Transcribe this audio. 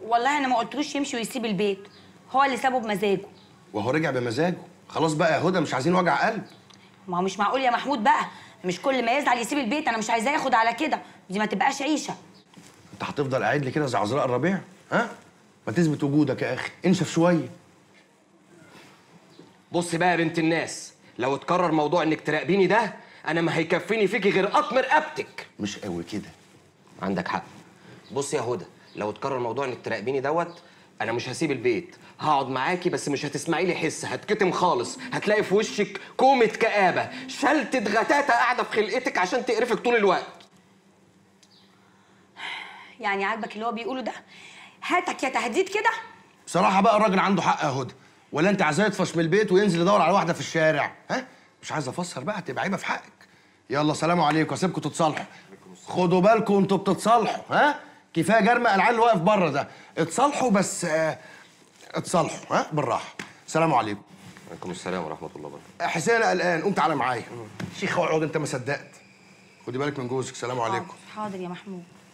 والله انا ما قلتلوش يمشي ويسيب البيت هو اللي سابه بمزاجه وهو رجع بمزاجه خلاص بقى يا هدى مش عايزين وجع قلب ما هو مش معقول يا محمود بقى مش كل ما يزعل يسيب البيت انا مش عايزاه ياخد على كده دي ما تبقاش عيشه انت هتفضل قاعد لي كده زي عذراء الربيع ها ما تثبت وجودك يا اخي انشف شويه بص بقى يا بنت الناس لو اتكرر موضوع انك تراقبيني ده انا ما هيكفيني فيكي غير قطم رقبتك مش قوي كده عندك حق بص يا هدى لو اتكرر موضوع انك تراقبيني دوت انا مش هسيب البيت هقعد معاكي بس مش هتسمعي لي حس هتكتم خالص هتلاقي في وشك كومة كآبة شلتة غتاتة قاعدة في خلقتك عشان تقرفك طول الوقت يعني عاجبك اللي هو بيقوله ده هاتك يا تهديد كده بصراحه بقى الراجل عنده حق يا هدى ولا انت عايزاه يطفش من البيت وينزل يدور على واحده في الشارع ها مش عايز افسر بقى تبقى عيبه في حقك يلا سلام عليكم اسيبكم تتصالحوا خدوا بالكم انتوا بتتصالحوا ها كفايه جرم العيال اللي واقف بره ده اتصالحوا بس آه، اتصالحوا ها بالراحه سلام عليكم عليكم السلام ورحمة الله وبركاته حسين انا قلقان قوم تعالى معايا شيخ اقعد انت ما صدقت خدي بالك من جوزك سلام عليكم حاضر يا محمود